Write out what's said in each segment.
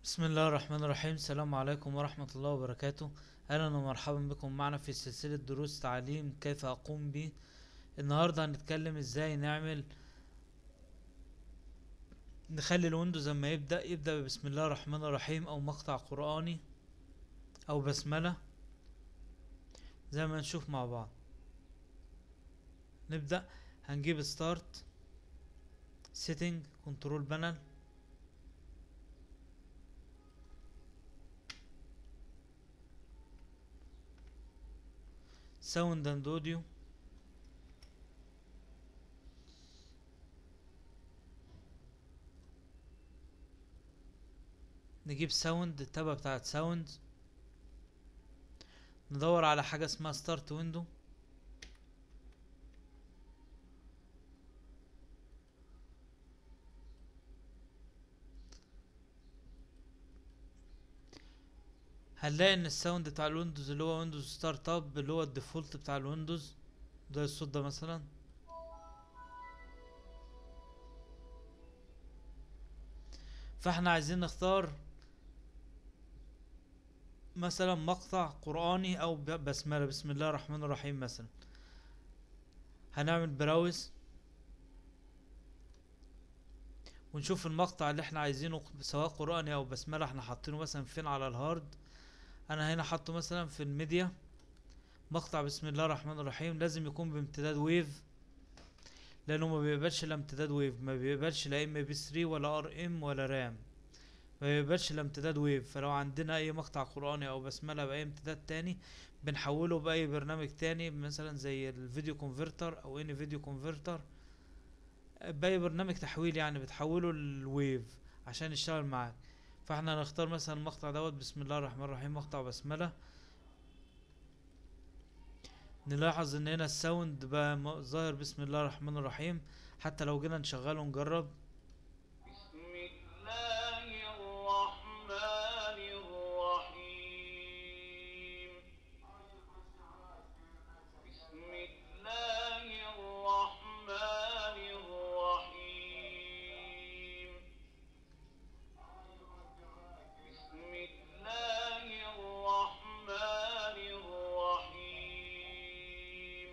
بسم الله الرحمن الرحيم السلام عليكم ورحمة الله وبركاته أهلا ومرحبا بكم معنا في سلسلة دروس تعليم كيف أقوم به النهاردة هنتكلم ازاي نعمل نخلي الويندوز لما يبدأ يبدأ بسم الله الرحمن الرحيم أو مقطع قرآني أو بسملة زي ما نشوف مع بعض نبدأ هنجيب ستارت سيتنج كنترول بانل ساوند اند اوديو نجيب ساوند التابة بتاعت ساوند ندور على حاجة اسمها ستارت ويندو هنلاقي ان الساوند بتاع الويندوز اللي هو ويندوز ستارت اب اللي هو الديفولت بتاع الويندوز ده الصوت ده مثلا فاحنا عايزين نختار مثلا مقطع قرآني او ب- بسملة بسم الله الرحمن الرحيم مثلا هنعمل براوز ونشوف المقطع اللي احنا عايزينه سواء قرآني او بسملة احنا حاطينه مثلا فين على الهارد انا هنا حاطه مثلا في الميديا مقطع بسم الله الرحمن الرحيم لازم يكون بامتداد ويف لانه ما بيقبلش الا امتداد ويف ما بيقبلش لا ام بي 3 ولا ار ام ولا رام ما بيقبلش الا امتداد ويف فلو عندنا اي مقطع قرآني او بسملة باي امتداد تاني بنحوله باي برنامج تاني مثلا زي الفيديو كونفرتر او اني فيديو كونفرتر باي برنامج تحويل يعني بتحوله للويف عشان يشتغل معاك فاحنا هنختار مثلا المقطع دوت بسم الله الرحمن الرحيم مقطع بسملة نلاحظ ان هنا الساوند بقى م- ظاهر بسم الله الرحمن الرحيم حتى لو جينا نشغله ونجرب بسم الله الرحمن الرحيم بسم الله الرحمن الرحيم بسم الله الرحمن الرحيم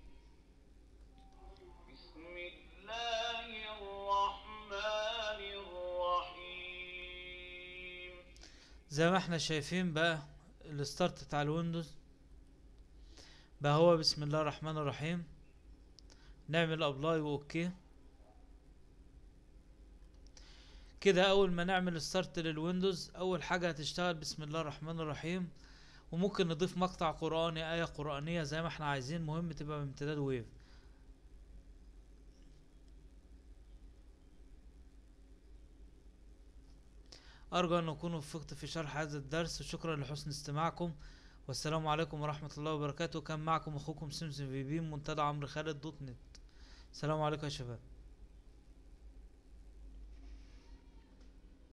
بسم الله الرحمن الرحيم زي ما احنا شايفين بقى الستارت بتاع الويندوز بقى هو بسم الله الرحمن الرحيم نعمل ابلاي واوكي كده اول ما نعمل ستارت للويندوز اول حاجة هتشتغل بسم الله الرحمن الرحيم وممكن نضيف مقطع قرآني آية قرآنية زي ما احنا عايزين مهم تبقى بامتداد ويف أرجو أن أكون وفقت في شرح هذا الدرس وشكرا لحسن استماعكم والسلام عليكم ورحمة الله وبركاته كان معكم أخوكم سمسم في بي منتدى عمرو خالد دوت نت السلام عليكم يا شباب